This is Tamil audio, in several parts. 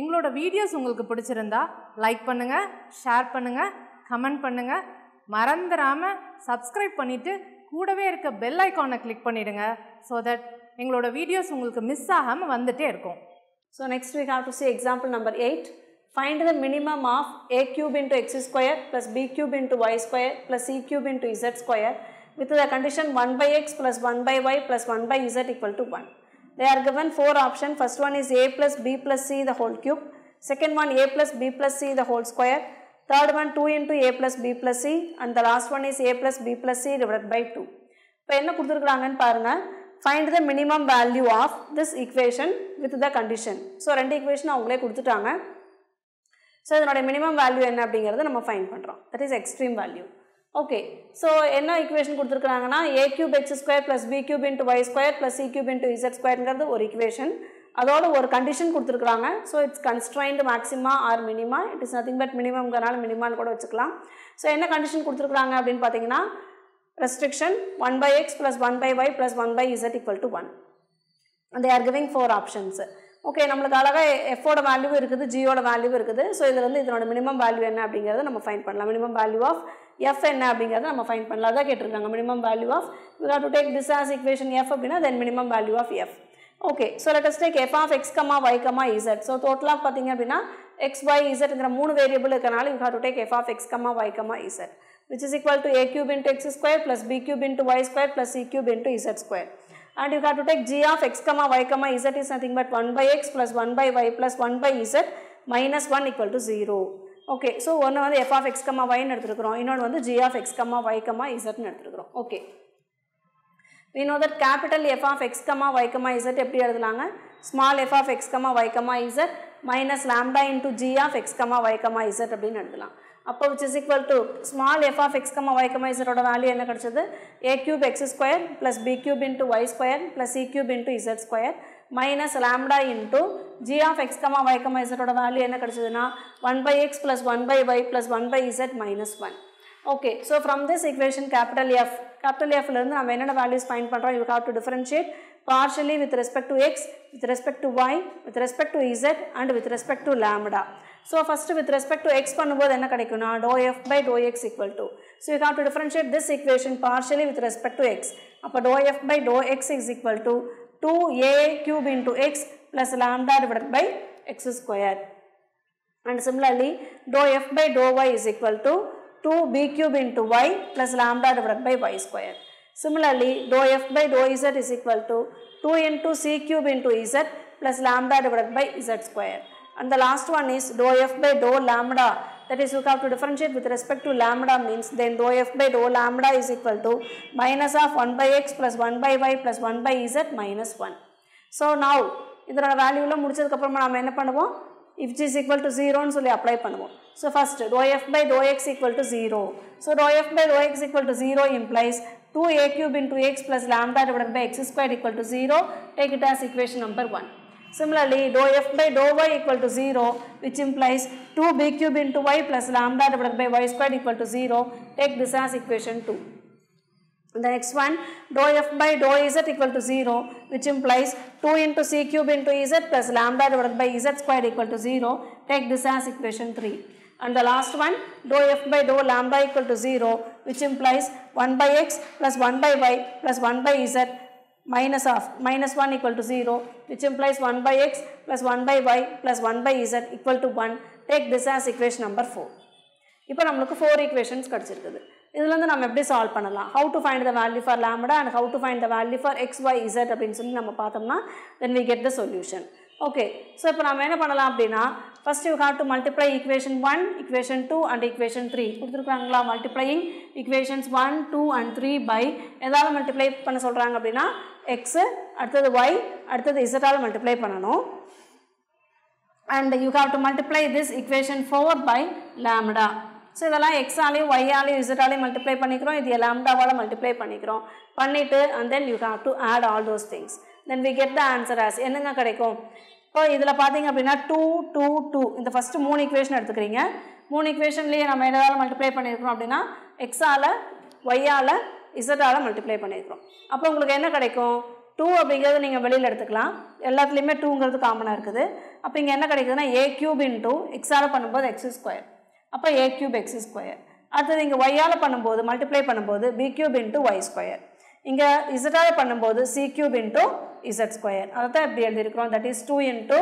எங்களோட வீடியோஸ் உங்களுக்கு பிடிச்சிருந்தா லைக் பண்ணுங்கள் ஷேர் பண்ணுங்கள் கமெண்ட் பண்ணுங்கள் மறந்துடாமல் சப்ஸ்கிரைப் பண்ணிவிட்டு கூடவே இருக்க பெல் ஐக்கானை கிளிக் பண்ணிவிடுங்க ஸோ தட் எங்களோட வீடியோஸ் உங்களுக்கு மிஸ் ஆகாமல் வந்துட்டே இருக்கும் So next we have to see example number 8. Find the minimum of a cube into x square plus b cube into y square plus c cube into z square with the condition 1 by x plus 1 by y plus 1 by z equal to 1. They are given four options. First one is a plus b plus c the whole cube. Second one a plus b plus c the whole square. Third one 2 into a plus b plus c and the last one is a plus b plus c divided by 2. இப்போ என்ன கொடுத்துருக்குறாங்கன்னு பாருங்கள் find the minimum value of this equation with the condition so ரெண்டு ஈக்குவேஷன் அவங்களே கொடுத்துட்டாங்க ஸோ இதனோட மினிமம் வேல்யூ என்ன அப்படிங்கிறத நம்ம ஃபைண்ட் பண்ணுறோம் that is extreme value okay so என்ன ஈக்குவேஷன் கொடுத்துருக்காங்கன்னா a cube x square plus b cube into y square plus c cube into z ஸ்கொயருங்கிறது ஒரு ஈக்குவேஷன் அதோட ஒரு கண்டிஷன் கொடுத்துருக்காங்க so it's constrained maxima or minima it is nothing but மினிமம்ங்கிறனால மினிமான்னு கூட வச்சுக்கலாம் ஸோ என்ன கண்டிஷன் கொடுத்துருக்காங்க அப்படின்னு பார்த்தீங்கன்னா restriction 1 by x plus 1 by y plus 1 by z equal to 1 and they are giving four options okay நம்மளுக்கு அழகாக எஃபோட வேல்யூ இருக்குது ஜியோட வேல்யூ இருக்குது ஸோ இதில் வந்து இதனோட மினிமம் வேல்யூ என்ன அப்படிங்கிறத நம்ம ஃபைன் பண்ணலாம் மினிமம் வேல்யூ ஆஃப் எஃப் என்ன அப்படிங்கிறத நம்ம ஃபைன் பண்ணலாம் அதான் கேட்டிருக்காங்க minimum value of you have to take this as equation f அப்படின்னா then minimum value of f okay so let us take f of x comma y comma z so டோட்டலாக பார்த்தீங்க அப்படின்னா எக்ஸ் ஒய் இசட்ங்கிற மூணு வேரியபிள் இருக்கனால you have to take f of x comma y comma z which is equal to a cube into x square plus b cube into y square plus c cube into z square. And you have to take g of x comma y comma z is nothing but 1 by x plus 1 by y plus 1 by z minus 1 equal to 0. Okay so ஒன்று வந்து எஃப் ஆஃப் எக்ஸ் கம்மா ஒய்னு எடுத்துருக்குறோம் இன்னொன்று வந்து g of x comma y comma இசட்னு எடுத்துருக்குறோம் okay we know that capital f of x comma y comma z எப்படி எழுதலாங்க small f of x comma y comma z minus lambda into g of x comma y comma z அப்படின்னு எழுதலாம் அப்போ which is equal to small f of x comma y comma z ஓட வேல்யூ என்ன கிடைச்சது a cube x square plus b cube into y square plus c cube into z square minus lambda into g of x comma y comma z ஓட வேல்யூ என்ன கிடைச்சதுன்னா 1 by x plus 1 by y plus 1 by z minus 1 Okay, so from this equation capital F, capital F இருந்து நம்ம என்னென்ன values find பண்ணுறோம் you have to differentiate partially with respect to x, with respect to y, with respect to z and with respect to lambda. So first with respect to x பண்ணும்போது என்ன கிடைக்கும்னா dou f by dou x equal to. So you have to differentiate this equation partially with respect to x. அப்போ dou f by dou x is equal to 2a cube into x plus lambda divided by x square. And similarly dou f by dou y is equal to 2b cube into y plus lambda divided by y square. Similarly, dou f by dou z is equal to 2 into c cube into z plus lambda divided by z square. And the last one is dou f by dou lambda. That is, you have to differentiate with respect to lambda means then dou f by dou lambda is equal to minus of 1 by x plus 1 by y plus 1 by z minus 1. So now, இதோட வேல்யூலாம் முடிச்சதுக்கப்புறமா நம்ம என்ன பண்ணுவோம் if g is equal to 0 னு சொல்லி அப்ளை பண்ணுவோம் so first dou f by dou x equal to 0 so dou f by dou x equal to 0 implies 2a cube into x plus lambda divided by x squared equal to 0 take it as equation number 1 similarly dou f by dou y equal to 0 which implies 2b cube into y plus lambda divided by y squared equal to 0 take this as equation 2 the next one dou f by dou z equal to 0 which implies 2 into c cube into z plus lambda divided by z squared equal to 0 take this as equation 3 and the last one dou f by dou lambda equal to 0 which implies 1 by x plus 1 by y plus 1 by z minus of minus 1 equal to 0 which implies 1 by x plus 1 by y plus 1 by z equal to 1 take this as equation number 4 இப்போ நம்மளுக்கு ஃபோர் ஈக்குவேஷன்ஸ் கிடச்சிருக்குது இதுலேருந்து நம்ம எப்படி சால்வ் பண்ணலாம் how to find the value for lambda and how to find the value for x y z அப்படின்னு சொல்லி நம்ம பார்த்தோம்னா then we get the solution okay so இப்போ நம்ம என்ன பண்ணலாம் அப்படின்னா first you have to multiply equation one equation two and equation three கொடுத்துருக்காங்களா multiplying equations one two and three by எதாவது மல்டிப்ளை பண்ண சொல்கிறாங்க அப்படின்னா எக்ஸு அடுத்தது ஒய் அடுத்தது இசட்டால் மல்டிப்ளை பண்ணணும் and you have to multiply this equation 4 by lambda so இதெல்லாம் எக்ஸாலையும் ஒய்யாலையும் இசட்டாலையும் மல்டிப்ளை பண்ணிக்கிறோம் இது லாம்டாவால் மல்டிப்ளை பண்ணிக்கிறோம் பண்ணிவிட்டு and then you have to add all those things then we get the answer as என்னங்க கிடைக்கும் இப்போ இதில் பார்த்தீங்க அப்படின்னா டூ டூ டூ இந்த ஃபஸ்ட்டு மூணு இக்குவேஷன் எடுத்துக்கிறீங்க மூணு இக்குவேஷன்லேயே நம்ம எதாவது மல்டிப்ளை பண்ணியிருக்கிறோம் அப்படின்னா எக்ஸால் ஒய்யால் இசட்டால் மல்டிப்ளை பண்ணியிருக்கிறோம் அப்போ உங்களுக்கு என்ன கிடைக்கும் டூ அப்படிங்கிறது நீங்கள் வெளியில் எடுத்துக்கலாம் எல்லாத்துலேயுமே டூங்கிறது காமனாக இருக்குது அப்போ இங்கே என்ன கிடைக்குதுன்னா ஏ கியூப் இன்டூ எக்ஸால் பண்ணும்போது எக்ஸ் ஸ்கொயர் அப்போ ஏ கியூப் எக்ஸ் ஸ்கொயர் அடுத்தது இங்கே ஒய்யால் பண்ணும்போது மல்டிப்ளை பண்ணும்போது b cube into y square இங்கே இசட்டால் பண்ணும்போது c cube into z square அதை தான் இப்படி எழுதியிருக்கிறோம் தட் இஸ் டூ இன்ட்டு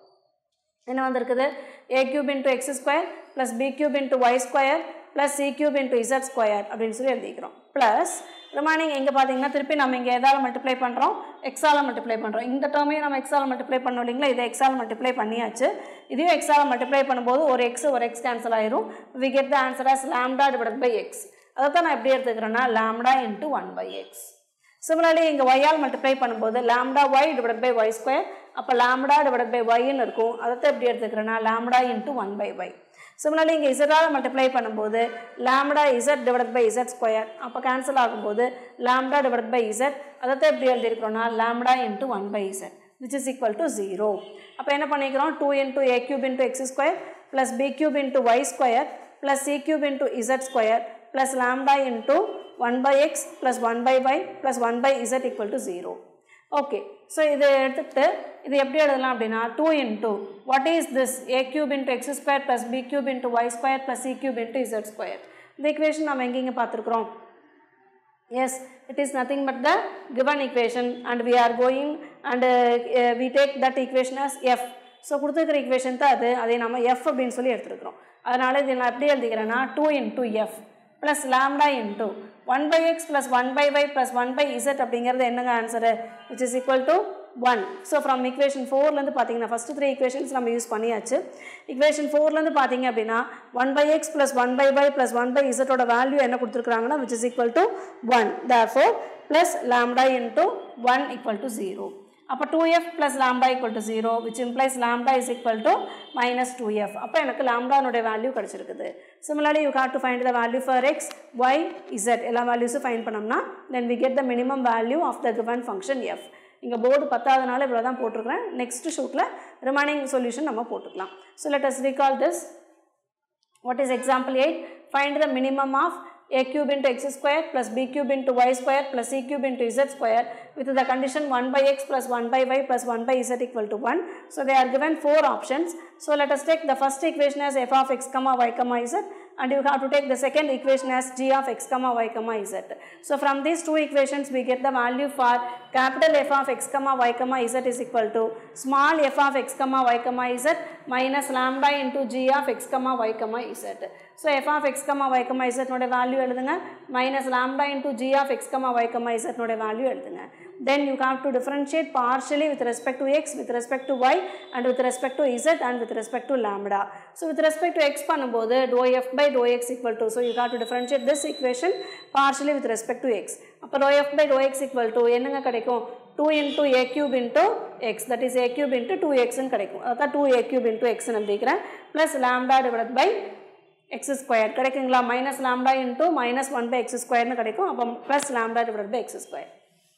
என்ன வந்திருக்குது a cube into x square plus b cube into y square plus c cube into z square அப்படின்னு சொல்லி எழுதிக்கிறோம் ப்ளஸ் ரிமைனிங் எங்கே பார்த்தீங்கன்னா திருப்பி நம்ம இங்கே எதால் மல்டிப்ளை பண்ணுறோம் எக்ஸால் மல்டிப்ளை பண்ணுறோம் இந்த டேர்மையும் நம்ம எக்ஸால் மல்டிப்ளை பண்ணோம் இல்லைங்களா இதை எக்ஸால் மல்டிப்ளை பண்ணியாச்சு இதையும் எக்ஸால் மல்டிப்ளை பண்ணும்போது ஒரு எக்ஸ் ஒரு எக்ஸ் கேன்சல் ஆயிரும் we get the answer as lambda divide by x அதை தான் நான் எப்படி எடுத்துக்கிறேன்னா lambda into one by x similarly இங்கே ஒய்யால் மல்டிப்ளை பண்ணும்போது lambda y divide by y square அப்போ லாம்டா டிவைட் பை ஒய்ன்னு இருக்கும் அதை தான் எப்படி எடுத்துக்கிறேன்னா lambda into one by y similarly இங்கே இசட்டால் மல்டிப்ளை பண்ணும்போது lambda z divide by z square அப்போ கேன்சல் ஆகும்போது லாம்டா டிவைட் பை இசட் அதை தான் எப்படி எழுதியிருக்கிறோம்னா lambda into one by z which is equal to zero அப்போ என்ன பண்ணிக்கிறோம் two into a cube into x square plus b cube into y square plus c cube into z square plus lambda into one by x plus one by y plus one by z equal to zero okay so இதை எடுத்துக்கிட்டு இது எப்படி எழுதலாம் அப்படின்னா two into what is this a cube into x square plus b cube into y square plus c cube into z square இந்த ஈக்குவேஷன் நம்ம எங்கெங்கே பார்த்துருக்குறோம் yes it is nothing but the given equation and we are going and uh, uh, we take that equation as f so கொடுத்துருக்கிற ஈக்குவேஷன் தான் அது அதை நம்ம எஃப் அப்படின்னு சொல்லி எடுத்துருக்குறோம் அதனால் இதை நான் எப்படி எழுதிக்கிறேன்னா two into f plus lambda into one by x plus one by y plus one by z அப்படிங்கிறது என்னங்க answer which is equal to one so from equation ஃபோர்லேருந்து பார்த்தீங்கன்னா ஃபஸ்ட்டு த்ரீ ஈக்குவேஷன்ஸ் நம்ம யூஸ் பண்ணியாச்சு ஈக்குவேஷன் ஃபோர்லேருந்து பார்த்தீங்க அப்படின்னா one by x plus one by y plus one by இசட்டோட வேல்யூ என்ன கொடுத்துருக்காங்கன்னா which is equal to one therefore plus lambda into one equal to zero அப்போ two f plus lambda equal to zero which implies lambda is equal to minus two f அப்போ எனக்கு லாம்டானுடைய வேல்யூ கிடச்சிருக்குது similarly you have to find the value for x y z எல்லா வேல்யூஸும் ஃபைண்ட் பண்ணோம்னா then we get the minimum value of the given function f இங்கே போர்டு பத்தாதனால இவ்வளோ தான் போட்டிருக்கிறேன் நெக்ஸ்ட் ஷூட்டில் ரிமைனிங் சொல்யூஷன் நம்ம போட்டுக்கலாம் so let us recall this what is example 8 find the minimum of a cube into x square plus b cube into y square plus c cube into z square with the condition 1 by x plus 1 by y plus 1 by z equal to 1 so they are given four options so let us take the first equation as f of x comma y comma z and you have to take the second equation as g of x comma y comma z so from these two equations we get the value for capital f of x comma y comma z is equal to small f of x comma y comma z minus lambda into g of x comma y comma z so f of x comma y comma z நோட வேல்யூ எழுதுங்க minus lambda into g of x comma y comma z நோட வேல்யூ எழுதுங்க then you have to differentiate partially with respect to x with respect to y and with respect to z and with respect to lambda so with respect to x பண்ணும்போது dou f by dou x equal to so you have to differentiate this equation partially with respect to x அப்போ dou f by dou x equal to என்னங்க கிடைக்கும் 2 into a cube into x that is a cube into 2x ன்னு கிடைக்கும் அதான் 2a cube into x ன்னு எழுதிக்கிறேன் plus lambda divided by x square கிடைக்குங்களா minus lambda into minus one by x ஸ்கொயர்னு கிடைக்கும் அப்போ plus lambda divide by x square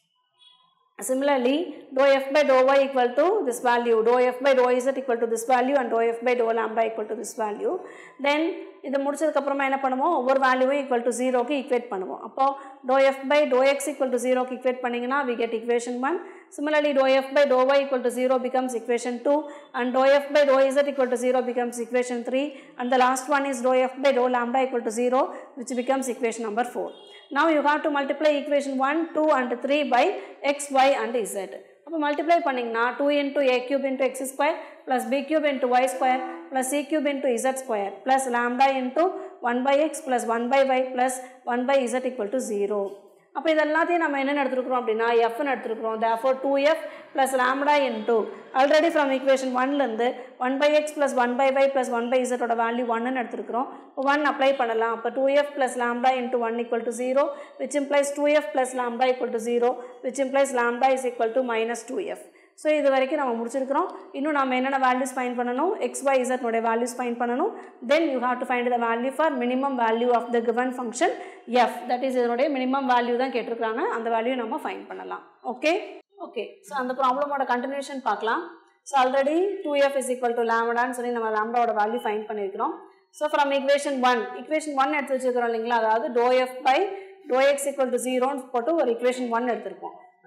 Similarly, dou f by dou y equal to this value, dou f by dou z equal to this value and dou f by dou lambda equal to this value. Then இது முடிச்சதுக்கப்புறமா என்ன பண்ணுவோம் ஒவ்வொரு வேல்யூவும் ஈக்குவல் டு ஜீரோக்கு ஈக்குவேட் பண்ணுவோம் அப்போ dou f by dou x equal to ஜீரோக்கு ஈக்குவேட் பண்ணிங்கன்னா we get equation one Similarly, dou f by dou y equal to 0 becomes equation 2 and dou f by dou z equal to 0 becomes equation 3 and the last one is dou f by dou lambda equal to 0 which becomes equation number 4. Now you have to multiply equation 1, 2 and 3 by x, y and z. அப்போ மல்டிப்ளை பண்ணிங்கன்னா two into a cube into x square plus b cube into y square plus c cube into z square plus lambda into one by x plus one by y plus one by z equal to zero அப்போ இது எல்லாத்தையும் நம்ம என்னென்னு எடுத்துருக்குறோம் அப்படின்னா எஃப்னு எடுத்துருக்குறோம் therefore two f plus lambda into already from equation ஒன்லேருந்து one by x plus one by y plus one by இசட்டோட வேல்யூ ஒன்னு எடுத்துருக்குறோம் இப்போ ஒன் அப்ளை பண்ணலாம் அப்போ two f plus lambda into one equal to zero which implies two f plus lambda equal to zero which implies lambda is equal to minus two f so இது வரைக்கும் நம்ம முடிச்சிருக்கிறோம் இன்னும் நம்ம என்னென்ன வேல்யூஸ் ஃபைன் பண்ணணும் எக்ஸ் ஒய் இசட்னுடைய வேல்யூஸ் ஃபைன் பண்ணணும் then you have to find the value for minimum value of the given function f that is இதனுடைய மினிமம் வேல்யூ தான் கேட்டிருக்காங்க அந்த வேல்யூ நம்ம ஃபைன் பண்ணலாம் ஓகே ஓகே ஸோ அந்த ப்ராப்ளமோட கண்டினியூஷன் பார்க்கலாம் so already two f is equal to லேம்டான்னு சொல்லி நம்ம லேம்டாவோட வேல்யூ ஃபைன் பண்ணியிருக்கிறோம் so from equation one equation one எடுத்து வச்சுருக்கிறோம் இல்லைங்களா அதாவது dou f by dou x equal to ஜீரோன்னு போட்டு ஒரு ஈக்குவேஷன் ஒன் எடுத்திருப்போம்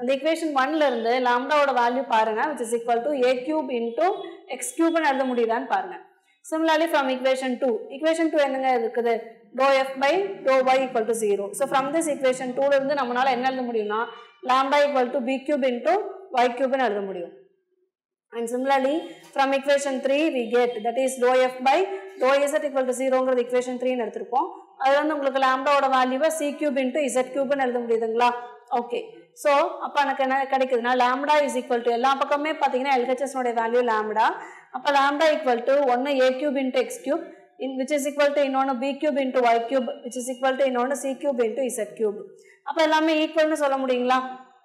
அந்த ஈக்குவேஷன் ஒன்ல இருந்து லாம்டாவோட வேல்யூ பாருங்க which is equal to a cube into x கியூப்னு எழுத முடியுதான்னு பாருங்க similarly from equation two equation two என்னங்க இருக்குது dou f by dou y equal to zero so from this equation டூல இருந்து நம்மளால என்ன எழுத முடியும்னா lambda equal to b cube into y கியூப்னு எழுத முடியும் And similarly, from equation 3, we get that is dou f by dou z equal to 0ங்கிறது equation 3 னு எடுத்திருப்போம் அதுல வந்து உங்களுக்கு லாம்டாவோட வேல்யூவை சி கியூப் இன்ட்டு இசட் கியூப்னு எழுத முடியுதுங்களா ஓகே ஸோ அப்போ எனக்கு என்ன கிடைக்குதுன்னா லாம்டா இஸ் ஈக்குவல் டு எல்லா பக்கமே பார்த்தீங்கன்னா எல்ஹெச்எஸ்னுடைய வேல்யூ லாம்டா அப்போ லாம்டா ஈக்குவல் டு ஒன்று a cube into x cube in which is equal to இன்னொன்று b cube into y cube which is equal to இன்னொன்று c cube into z cube அப்போ எல்லாமே ஈக்குவல்னு சொல்ல முடியுங்களா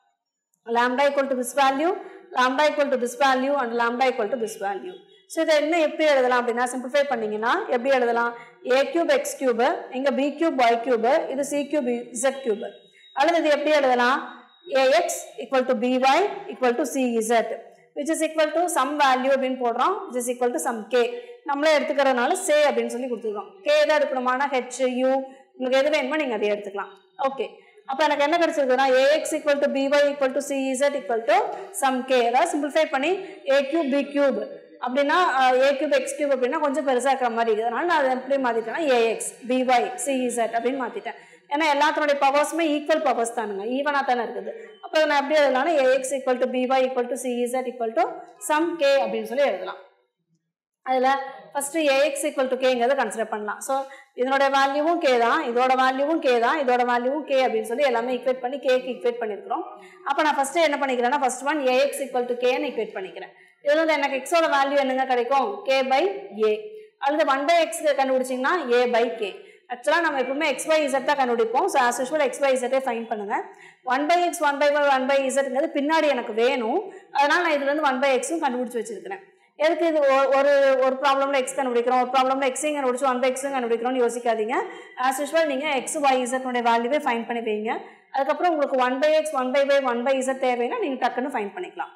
lambda equal to this value, lambda equal to this value and lambda equal to this value. So இதை என்ன எப்படி எழுதலாம் அப்படின்னா சிம்பிளிஃபை பண்ணீங்கன்னா எப்படி எழுதலாம் ஏ கியூப் எக்ஸ் கியூபு இங்கே பி கியூப் ஒய் கியூபு இது சி கியூப் இசட் கியூபு அல்லது இது எப்படி எழுதலாம் a x equal to b y equal to c z which is equal to some value அப்படின்னு போடுறோம் which is equal to some k நம்மளே எடுத்துக்கிறதுனால சே அப்படின்னு சொல்லி கொடுத்துருக்கோம் கே தான் எடுக்கணுமானா ஹெச் யூ உங்களுக்கு எது வேணுமோ நீங்கள் அதை எடுத்துக்கலாம் ஓகே அப்போ எனக்கு என்ன கிடைச்சிருக்குன்னா a x equal to b y equal to சிஇசட் ஈக்குவல் டு சம் கே அதாவது சிம்பிளிஃபை பண்ணி ஏ கியூப் பி கியூப் அப்படின்னா ஏ கியூப் எக்ஸ் கியூப் அப்படின்னா கொஞ்சம் பெருசாக இருக்கிற மாதிரி இருக்குது அதனால நான் அதை எப்படி மாற்றிட்டேன்னா ஏஎக்ஸ் பிஒய் சிஇசட் அப்படின்னு மாற்றிட்டேன் ஏன்னா எல்லாத்தினுடைய பவர்ஸுமே ஈக்குவல் பவர்ஸ் தானுங்க ஈவனாக தானே இருக்குது அப்போ நான் எப்படி எழுதலாம்னா a x equal to b y equal to சிஇசட் ஈக்குவல் டு சம் கே அப்படின்னு சொல்லி எழுதலாம் அதில் ஃபஸ்ட்டு ஏஎக்ஸ் ஈக்குவல் டு கேங்கிறத கன்சிடர் பண்ணலாம் ஸோ இதனோட வேல்யூவும் கே தான் இதோட வேல்யூவும் கே தான் இதோட வேல்யூவும் கே அப்படின்னு சொல்லி எல்லாமே ஈக்குவேட் பண்ணி கேக்கு ஈக்குவேட் பண்ணியிருக்கிறோம் அப்போ நான் ஃபஸ்ட்டு என்ன பண்ணிக்கிறேன்னா first one a x equal to கேன்னு ஈக்குவேட் பண்ணிக்கிறேன் இதில் வந்து எனக்கு எக்ஸோட வேல்யூ என்னங்க கிடைக்கும் கே பை ஏ அல்லது ஒன் பை எக்ஸ் கண்டுபிடிச்சிங்கன்னா ஏ பை கே ஆக்சுவலாக நம்ம எப்பவுமே எக்ஸ் பை இசட் தான் கண்டுபிடிப்போம் so as usual x by இசட்டே ஃபைன் பண்ணுங்க one by x one by one by இசட்ங்கிறது பின்னாடி எனக்கு வேணும் அதனால் நான் இதுலேருந்து ஒன் பை எக்ஸும் கண்டுபிடிச்சி வச்சிருக்கிறேன் எதுக்கு இது ஒ- ஒரு ஒரு ப்ராப்ளம்ல எக்ஸ் கண்டுபிடிக்கிறோம் ஒரு ப்ராப்ளம்ல எக்ஸையும் கண்டுபிடிச்சு ஒன் பை எக்ஸும் கண்டுபிடிக்கிறோம்னு யோசிக்காதீங்க ஆஸ் யூஸ்வல் நீங்கள் எக்ஸ் ஒய் இசட்னுடைய வேல்யூவே ஃபைன் பண்ணி வைங்க அதுக்கப்புறம் உங்களுக்கு one by x one by by one by z தேவைன்னா நீங்கள் டக்குன்னு ஃபைன் பண்ணிக்கலாம்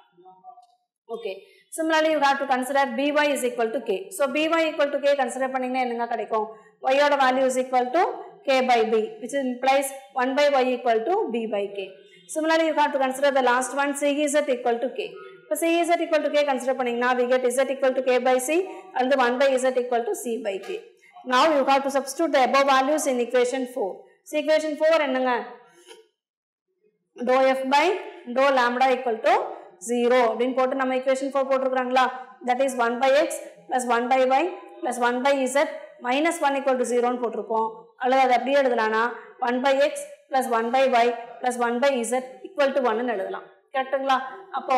okay similarly you have to consider by is equal to k so by equal to k consider பண்ணீங்கன்னா என்னங்க கிடைக்கும் y ஓட value is equal to k by b which implies 1 by y equal to b by k similarly you have to consider the last one c is equal to k இப்போ c is equal to k consider பண்ணீங்கன்னா we get z equal to k by c and the 1 by z equal to c by k now you have to substitute the above values in equation 4 so equation 4 என்னங்க dou f by dou lambda equal to 0 அப்படின்னு போட்டு நம்ம equation 4 போட்டிருக்கிறாங்களா that is 1 by x plus 1 by y plus 1 by z minus 1 equal to 0 னு போட்டிருப்போம் அல்லது அது அப்படியே எழுதலாம்னா 1 by x plus 1 by y plus 1 by z equal to 1 னு எழுதலாம் கரெக்ட்டுங்களா அப்போ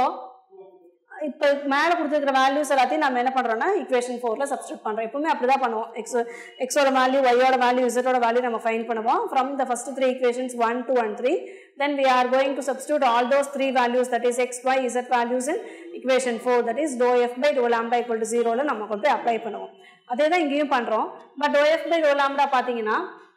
இப்போ மேலே கொடுத்துருக்கிற வேல்யூஸ் எல்லாத்தையும் நம்ம என்ன பண்ணுறோம்னா ஈக்குவேஷன் ஃபோரில் சப்ஸ்டியூட் பண்ணுறோம் எப்பவுமே அப்படி தான் பண்ணுவோம் எக்ஸ் எக்ஸோட வேல்யூ ஒய்யோட வேல்யூ இசட்டோட வேல்யூ நம்ம ஃபைன் பண்ணுவோம் from the first three equations one two and three then we are going to substitute all those three values that is x, y, z values in equation 4 that is dou f by dou lambda equal to 0 ல நம்ம கொண்டு போய் அப்ளை பண்ணுவோம் அதே தான் இங்கேயும் பண்ணுறோம் but dou f by dou lambda பார்த்தீங்கன்னா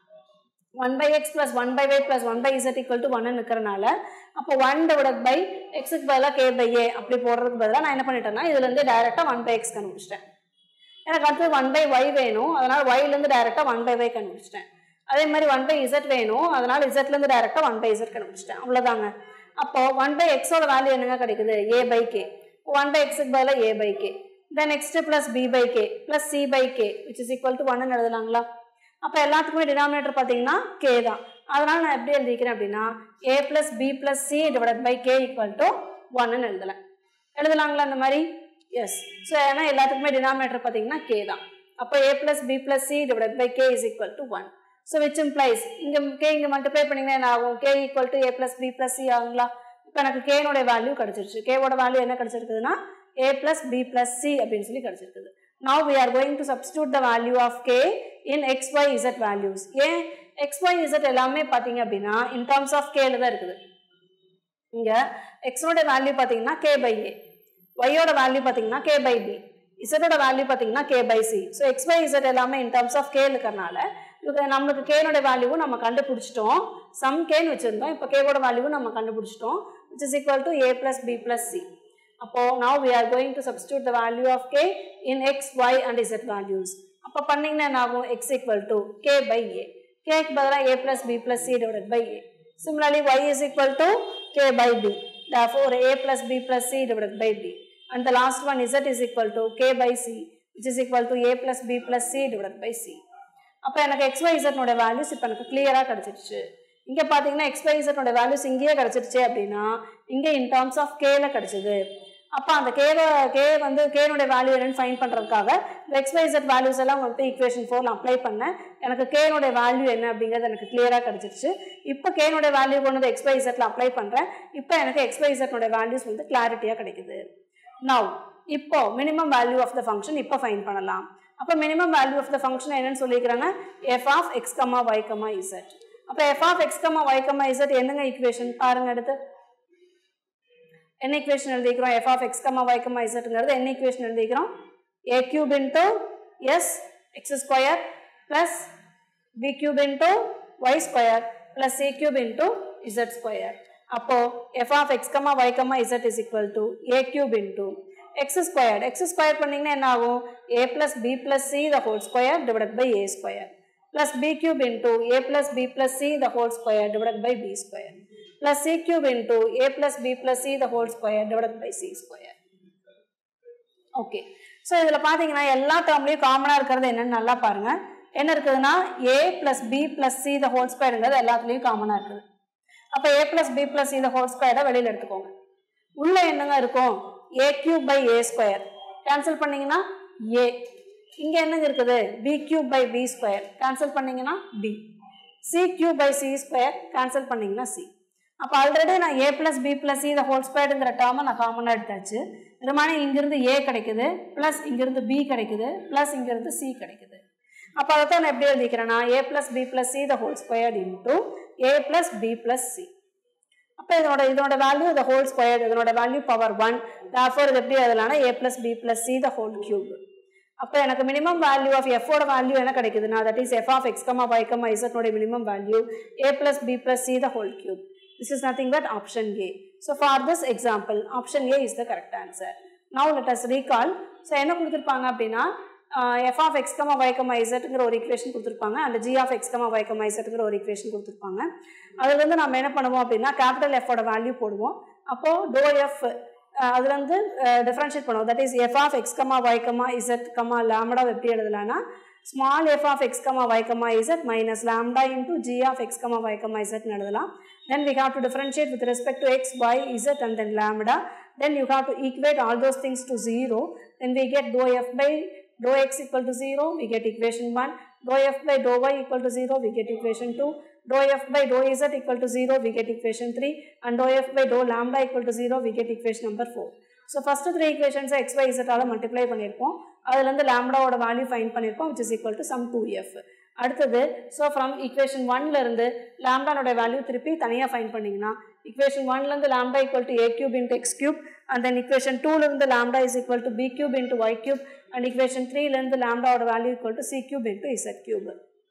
one by x plus one by y plus one by z equal to ஒன்னு இருக்கிறனால அப்போ ஒன் டிவைட் பை எக்ஸுக்கு பதிலாக கே பை ஏ அப்படி போடுறதுக்கு பதிலாக நான் என்ன பண்ணிட்டேன்னா இதுலேருந்து டைரெக்டாக ஒன் பை எக்ஸ் கண்டுபிடிச்சிட்டேன் எனக்கு அடுத்து ஒன் பை ஒய் வேணும் அதனால் ஒய்லேருந்து டைரெக்டாக ஒன் பை ஒய் கண்டுபிடிச்சிட்டேன் அதே மாதிரி ஒன் பை இசட் வேணும் அதனால் இசட்லேருந்து டைரெக்டாக ஒன் பை இசட் கண்டுபிடிச்சிட்டேன் அவ்வளோதாங்க அப்போ ஒன் பை எக்ஸோட வேல்யூ என்னங்க கிடைக்குது a by k one by எக்ஸுக்கு பதிலாக a by k then next plus b by k plus c by k which is equal to ஒன்னு எழுதலாங்களா அப்போ எல்லாத்துக்குமே டினாமினேட்டர் பார்த்தீங்கன்னா கே தான் அதனால் நான் எப்படி எழுதிக்கிறேன் அப்படின்னா a plus b plus c divide by k equal to ஒன்னு எழுதலாம் எழுதலாங்களா அந்த மாதிரி எஸ் ஸோ ஏன்னா எல்லாத்துக்குமே டினாமினேட்டர் பார்த்தீங்கன்னா கே தான் அப்போ a plus b plus c divide by k is equal to one so which implies இங்கே கே இங்கே மல்டிப்ளை பண்ணிங்கன்னா என்ன ஆகும் k equal to a plus b plus c ஆகுங்களா இப்போ எனக்கு கேனுடைய வேல்யூ கிடச்சிருச்சு கேவோட வேல்யூ என்ன கிடச்சிருக்குதுன்னா a plus b plus c அப்படின்னு சொல்லி கிடச்சிருக்குது now we are going to substitute the value of k in x y z values ஏன் x y z எல்லாமே பார்த்தீங்க அப்படின்னா in terms of k ல தான் இருக்குது இங்க x ஓட வேல்யூ பார்த்தீங்கன்னா k by a y ஓட வேல்யூ பார்த்தீங்கன்னா k by b z ஓட வேல்யூ பார்த்தீங்கன்னா k by c ஸோ x y z எல்லாமே in terms of k இருக்கிறனால இது நம்மளுக்கு k னோட வேல்யூவும் நம்ம கண்டுபிடிச்சிட்டோம் சம் கேன்னு வச்சிருந்தோம் இப்போ k ஓட வேல்யூவும் நம்ம கண்டுபிடிச்சிட்டோம் which is equal to a plus b plus c அப்போ now we are going to substitute the value of k in x, y and z values. அப்போ பண்ணீங்கன்னா என்ன ஆகும் x equal to k by a. k க்கு பதிலாக a plus b plus c divided by a. Similarly, y is equal to k by b. therefore a plus b plus c divided by d and the last one z is equal to k by c which is equal to a plus b plus c divided by c அப்போ எனக்கு xyz நோட வேல்யூஸ் இப்போ எனக்கு கிளியராக கிடச்சிருச்சு இங்கே பார்த்தீங்கன்னா xyz நோட வேல்யூஸ் இங்கேயே கிடச்சிருச்சு அப்படின்னா இங்கே இன் டர்ம்ஸ் ஆஃப் கேல கிடச்சிது அப்போ அந்த கேவை கே வந்து கேனுடைய வேல்யூ என்னன்னு ஃபைன் பண்ணுறதுக்காக இந்த எக்ஸ்வைசட் வேல்யூஸ் எல்லாம் உங்களுக்கு ஈக்குவேஷன் ஃபோரில் அப்ளை பண்ணேன் எனக்கு கேனுடைய வேல்யூ என்ன அப்படிங்கிறது எனக்கு கிளியராக கிடச்சிருச்சு இப்போ கேனுடைய வேல்யூ கொண்டு வந்து எக்ஸ்வைசட்டில் அப்ளை பண்ணுறேன் இப்போ எனக்கு எக்ஸ்வைசட்னுடைய வேல்யூஸ் வந்து கிளாரிட்டியாக கிடைக்குது நவ் இப்போ minimum value of the function இப்போ ஃபைன் பண்ணலாம் அப்போ minimum value of the function என்னன்னு சொல்லிக்கிறாங்க f of x comma y comma z அப்போ f of x comma y comma z என்னங்க ஈக்குவேஷன் பாருங்க அடுத்து என்ன ஈக்குவேஷன் எழுதிக்கிறோம் f of x comma y comma இசட்ங்கிறது என்ன ஈக்குவேஷன் எழுதிக்கிறோம் a cube into s x square plus b cube into y square plus c cube into z square அப்போ f of x comma y comma z is equal to a cube into x square x square பண்ணிங்கன்னா என்ன ஆகும் a plus b plus c the whole square divide by a square plus b cube into a plus b plus c the whole square divided by b square plus c cube into a plus b plus c the whole square divided by c square. Okay so இதில் பார்த்தீங்கன்னா எல்லா டேர்ம்லையும் காமனாக இருக்கிறது என்னன்னு நல்லா பாருங்க என்ன இருக்குதுன்னா a plus b plus c the whole ஸ்கொயருங்கிறது எல்லாத்துலேயும் காமனாக இருக்குது அப்போ a plus b plus c the whole ஸ்கொயரை வெளியில் எடுத்துக்கோங்க உள்ள என்னங்க இருக்கும் a cube by a square cancel பண்ணீங்கன்னா ஏ இங்கே என்னங்க இருக்குது b cube by b square cancel பண்ணீங்கன்னா b c cube by c square cancel பண்ணீங்கன்னா சி அப்போ ஆல்ரெடி நான் a plus b plus c the whole ஸ்கொயருங்கிற டேர்மை நான் காமனாக எடுத்தாச்சு இது மாதிரி இங்கிருந்து ஏ கிடைக்குது ப்ளஸ் இங்கிருந்து பி கிடைக்குது ப்ளஸ் இங்கிருந்து சி கிடைக்குது அப்போ அதை தான் நான் எப்படி எழுதிக்கிறேன்னா a plus b plus c the whole square into a plus b plus c அப்போ இதனோட இதனோட வேல்யூ த ஹோல் ஸ்கொயர் இதனோட வேல்யூ பவர் ஒன் தேர்ஃபோர் இது எப்படி எழுதலாம்னா a plus b plus c the whole cube அப்போ எனக்கு மினிமம் வேல்யூ ஆஃப் எஃபோட வேல்யூ என்ன கிடைக்குதுன்னா that is f of x comma y comma இசட்னோட minimum value a plus b plus c the whole cube this is nothing but option a so for this example option a is the correct answer now let us recall so என்ன கொடுத்துருப்பாங்க அப்படின்னா f of x comma y comma இசட்டுங்கிற ஒரு ஈக்குவேஷன் கொடுத்துருப்பாங்க அந்த g of x comma y comma இசட்டுங்கிற ஒரு ஈக்குவேஷன் கொடுத்துருப்பாங்க அதுலேருந்து நம்ம என்ன பண்ணுவோம் அப்படின்னா கேபிட்டல் எஃபோட வேல்யூ போடுவோம் அப்போது டோ எஃப் அதுல இருந்து டிஃபரன்ஷியேட் பண்ணுவோம் that is f of x comma y comma z comma lambda எப்படி எழுதலாம்னா small f of x comma y comma z minus lambda into g of x comma y comma இசட்னு எழுதலாம் then we have to differentiate with respect to x y z and then lambda then you have to equate all those things to zero then we get dou f by dou x equal to 0, we get equation 1. Dou f by dou y equal to 0, we get equation 2. Dou f by dou z equal to 0, we get equation 3. And dou f by dou lambda equal to 0, we get equation number 4. So first three ஈக்குவேஷன்ஸை எக்ஸ் ஒய் இசட்டால் மல்டிப்ளை பண்ணியிருப்போம் அதுலேருந்து லேம்டாவோட வேல்யூ ஃபைன் பண்ணியிருப்போம் which is equal to some two f அடுத்தது ஸோ ஃப்ரம் ஈக்குவேஷன் ஒன்லேருந்து லேம்டானோட வேல்யூ திருப்பி தனியாக ஃபைன் பண்ணிங்கன்னா ஈக்குவேஷன் ஒன்லேருந்து lambda equal to a cube into x cube and then equation டூலேருந்து lambda is equal to b cube into y cube and equation த்ரீலேருந்து லேம்டாவோட value equal to c cube into z cube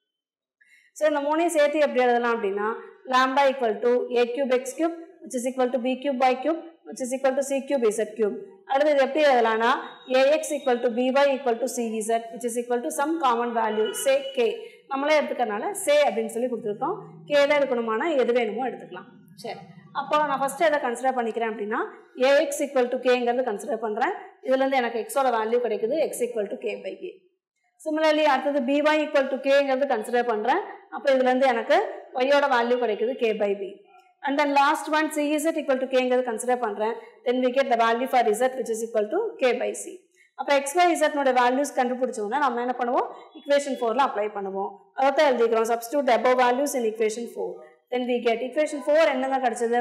so இந்த மூணையும் சேர்த்து எப்படி எழுதலாம் அப்படின்னா lambda equal to a cube x cube which is equal to b cube y cube which is equal to c cube z cube அடுத்து இது எப்படி எழுதலாம்னா a x equal to b y equal to சிஇசட் which is equal to some common value say k நம்மளே எடுத்துக்கறனால சே அப்படின்னு சொல்லி கொடுத்துருக்கோம் கே தான் இருக்கணுமானா எது வேணுமோ எடுத்துக்கலாம் சரி அப்போ நான் ஃபஸ்ட்டு எதை கன்சிடர் பண்ணிக்கிறேன் அப்படின்னா ஏஎக்ஸ் ஈக்குவல் டு கேங்கிறது கன்சிடர் பண்ணுறேன் இதுலேருந்து எனக்கு எக்ஸோட வேல்யூ கிடைக்குது x equal to k by k similarly அடுத்தது பிஒய் ஈக்குவல் டு கேங்கிறது கன்சிடர் பண்ணுறேன் அப்போ இதுலேருந்து எனக்கு ஒய்யோட வேல்யூ கிடைக்குது k by b and then last one c z equal to கேங்கிறது கன்சிடர் பண்ணுறேன் then we get the value for z which is equal to k by c அப்போ எக்ஸ் ஒய் இசட்னோட வேல்யூஸ் கண்டுபிடிச்சோன்னா நம்ம என்ன பண்ணுவோம் இக்குவேஷன் ஃபோரில் அப்ளை பண்ணுவோம் அதை எழுதிக்கிறோம் substitute above values in equation four then we get equation four என்னங்க கிடச்சது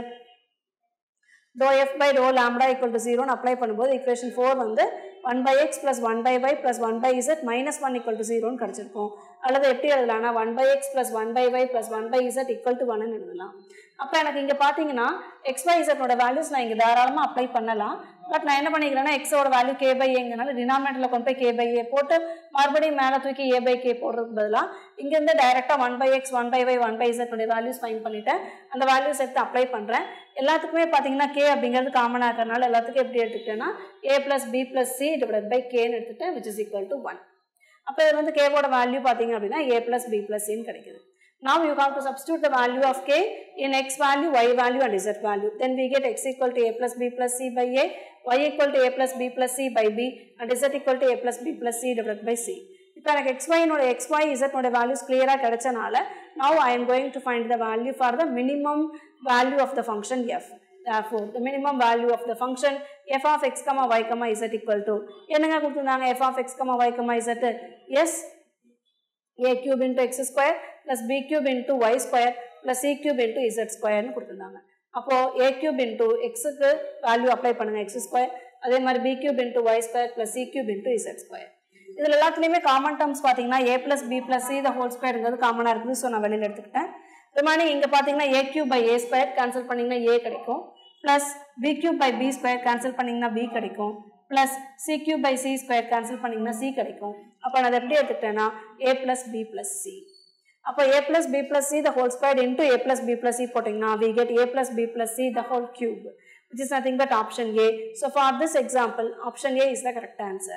டோ எஃப் பை டோ லாம்டா ஈக்குவல் டு ஜீரோன்னு அப்ளை பண்ணும்போது இக்குவேஷன் ஃபோர் வந்து one by x plus one by y plus one by z minus one equal to ஜீரோன்னு கிடச்சிருக்கும் அல்லது எப்படி எழுதலாம்னா one by x plus one by y plus one by z equal to ஒன்னு எழுதலாம் அப்போ எனக்கு இங்கே பார்த்தீங்கன்னா எக்ஸ் பை இசட்டோட வேல்யூஸ் நான் இங்கே தாராளமாக அப்ளை பண்ணலாம் பட் நான் என்ன பண்ணிக்கிறேன்னா எக்ஸோட வேல்யூ கே பை ஏங்கனால டினாமினேட்டரில் கொண்டு போய் கே பை ஏ போட்டு மறுபடியும் மேலே தூக்கி ஏ பை கே போடுறதுக்கு பதிலாக இங்கேருந்து டைரெக்டாக one by x one by y one by இசட்டோட வேல்யூஸ் ஃபைன் பண்ணிட்டேன் அந்த வேல்யூஸ் எடுத்து அப்ளை பண்ணுறேன் எல்லாத்துக்குமே பார்த்தீங்கன்னா கே அப்படிங்கிறது காமனாக இருக்கிறனால எல்லாத்துக்கும் எப்படி எடுத்துக்கிட்டேன்னா a plus b plus c divide by கேன்னு எடுத்துட்டேன் which is equal to one அப்போ இது வந்து கேவோட வேல்யூ பார்த்தீங்க அப்படின்னா ஏ ப்ளஸ் பி ப்ளஸ் சின்னு கிடைக்குது Now you have to substitute the value of k in x value, y value and z value. Then we get x equal to a plus b plus c by a, y equal to a plus b plus c by b and z equal to a plus b plus c divided by c. இப்போ எனக்கு xy நோட xy z நோட values clear-ஆ கிடைச்சனால now I am going to find the value for the minimum value of the function f. Therefore, the minimum value of the function f of x, y, z equal to என்னங்க கொடுத்திருந்தாங்க f of x, y, z yes a cube into x square plus b cube into y square plus c cube into z square னு கொடுத்திருந்தாங்க அப்போ a cube into x க்கு வேல்யூ அப்ளை பண்ணுங்க x square அதே மாதிரி b cube into y square plus c cube into z square இதில் எல்லாத்துலேயுமே காமன் டேர்ம்ஸ் பார்த்தீங்கன்னா a plus b plus c the whole squareங்கிறது காமனாக இருக்குது ஸோ நான் வெளியில் எடுத்துக்கிட்டேன் ரிமைனிங் இங்கே பார்த்தீங்கன்னா a cube by a square cancel பண்ணிங்கன்னா a கிடைக்கும் plus b cube by b square cancel பண்ணிங்கன்னா b கிடைக்கும் plus c cube by c square cancel பண்ணிங்கன்னா சி கிடைக்கும் அப்போ நான் அதை எப்படி எடுத்துக்கிட்டேன்னா a plus b plus c அப்போ a plus b plus c the whole square into a plus b plus c போட்டிங்கன்னா we get a plus b plus c the whole cube which is nothing but option a so for this example option a is the correct answer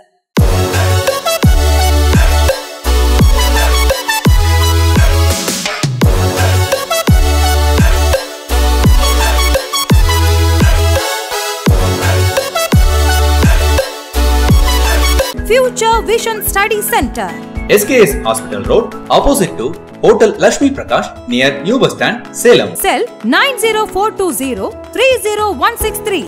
Future Vision Study Center. SKS Hospital Road, opposite to Hotel Lashmi Prakash, near New Bus Stand, Salem. Cell 90420 30163.